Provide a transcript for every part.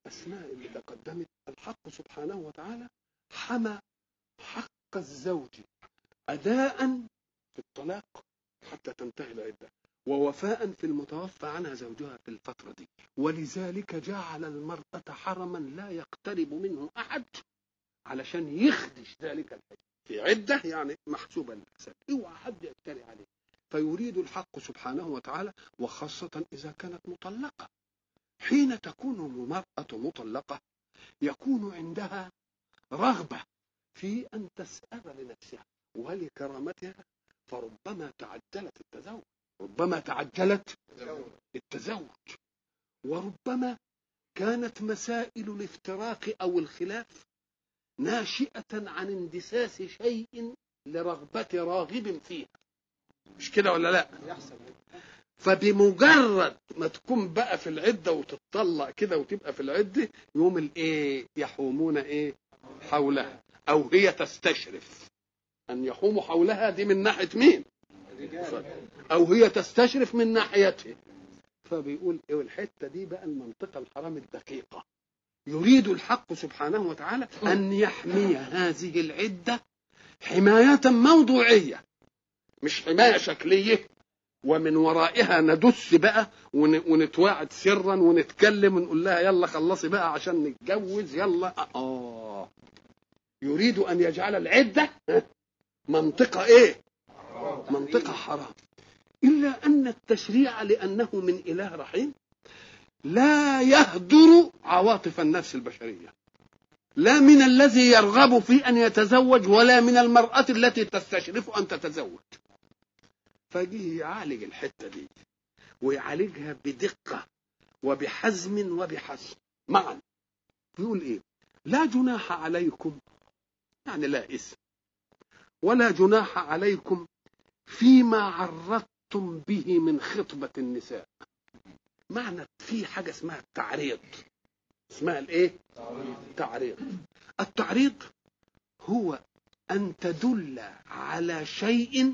الأسماء اللي تقدمت الحق سبحانه وتعالى حمى حق الزوج أداء في الطلاق حتى تنتهي العدة ووفاء في المتوفى عنها زوجها في الفترة دي ولذلك جعل المرأة حرما لا يقترب منه أحد علشان يخدش ذلك الحج في عدة يعني محسوبة للحساب اوعى حد يقترب عليه فيريد الحق سبحانه وتعالى وخاصة إذا كانت مطلقة حين تكون المرأة مطلقة يكون عندها رغبة في أن تسأل لنفسها ولكرامتها فربما تعجلت التزوج ربما تعجلت التزوج وربما كانت مسائل الافتراق أو الخلاف ناشئة عن اندساس شيء لرغبة راغب فيها مش كده ولا لا فبمجرد ما تكون بقى في العدة وتتطلق كده وتبقى في العدة يوم الايه يحومون ايه حولها او هي تستشرف ان يحوموا حولها دي من ناحية مين او هي تستشرف من ناحيته فبيقول ايه الحتة دي بقى المنطقة الحرام الدقيقة يريد الحق سبحانه وتعالى ان يحمي هذه العدة حماية موضوعية مش حماية شكلية ومن ورائها ندس بقى ونتواعد سرا ونتكلم ونقول لها يلا خلصي بقى عشان نتجوز يلا اه يريد ان يجعل العده منطقه ايه منطقه حرام الا ان التشريع لانه من اله رحيم لا يهدر عواطف النفس البشريه لا من الذي يرغب في ان يتزوج ولا من المراه التي تستشرف ان تتزوج فجه يعالج الحته دي ويعالجها بدقه وبحزم وبحزم معا يقول ايه لا جناح عليكم يعني لا اسم ولا جناح عليكم فيما عرضتم به من خطبة النساء معنى في حاجة اسمها التعريض اسمها الايه تعريض التعريض هو ان تدل على شيء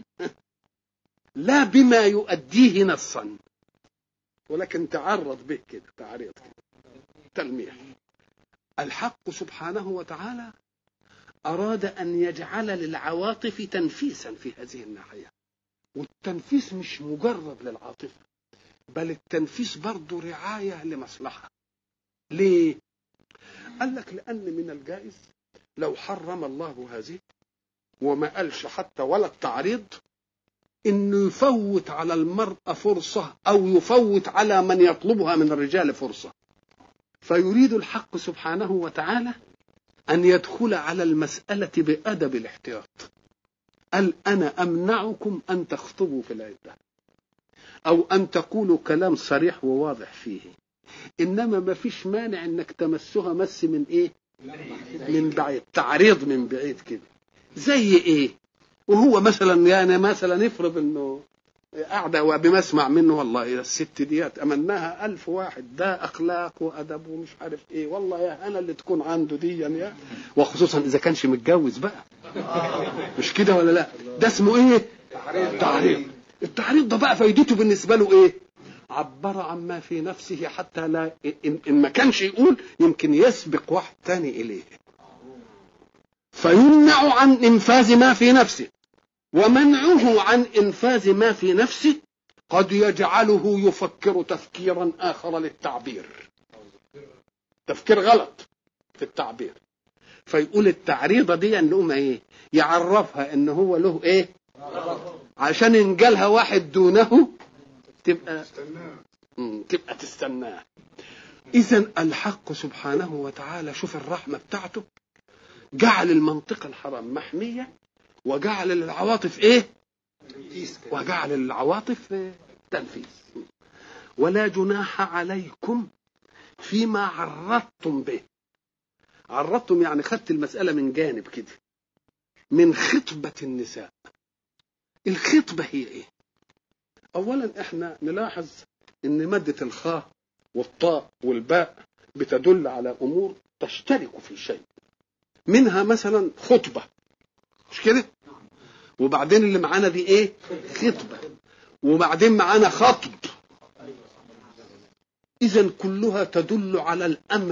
لا بما يؤديه نصا ولكن تعرض به كده تعريض كده تلميح الحق سبحانه وتعالى أراد أن يجعل للعواطف تنفيسا في هذه الناحية والتنفيس مش مجرد للعاطفة بل التنفيس برضه رعاية لمصلحة ليه؟ قال لك لأن من الجائز لو حرم الله هذه وما قالش حتى ولا التعريض انه يفوت على المرأة فرصة او يفوت على من يطلبها من الرجال فرصة فيريد الحق سبحانه وتعالى ان يدخل على المسألة بأدب الاحتياط قال انا امنعكم ان تخطبوا في العدة او ان تقولوا كلام صريح وواضح فيه انما ما فيش مانع انك تمسها مس من ايه من بعيد تعريض من بعيد كده زي ايه وهو مثلا يعني مثلا نفرض انه قاعده وبمسمع منه والله الست ديت امناها ألف واحد ده اخلاق وادب ومش عارف ايه والله يا انا اللي تكون عنده دي يعني وخصوصا اذا كانش متجوز بقى مش كده ولا لا ده اسمه ايه تعريض التعريض ده بقى فايدته بالنسبه له ايه عبر عما في نفسه حتى لا إن, إن ما كانش يقول يمكن يسبق واحد تاني إليه فيمنع عن إنفاذ ما في نفسه ومنعه عن إنفاذ ما في نفسه قد يجعله يفكر تفكيرا آخر للتعبير تفكير غلط في التعبير فيقول التعريضة دي انهم ايه يعرفها ان هو له ايه عشان ان جالها واحد دونه تبقى مم، تبقى تستناه اذا الحق سبحانه وتعالى شوف الرحمه بتاعته جعل المنطقه الحرام محميه وجعل للعواطف ايه وجعل للعواطف إيه؟ تنفيذ ولا جناح عليكم فيما عرضتم به عرضتم يعني خدت المسألة من جانب كده من خطبة النساء الخطبة هي ايه اولا احنا نلاحظ ان مادة الخاء والطاء والباء بتدل على امور تشترك في شيء منها مثلا خطبة مش كده وبعدين اللي معانا دي ايه خطبة وبعدين معانا خطب اذا كلها تدل على الامر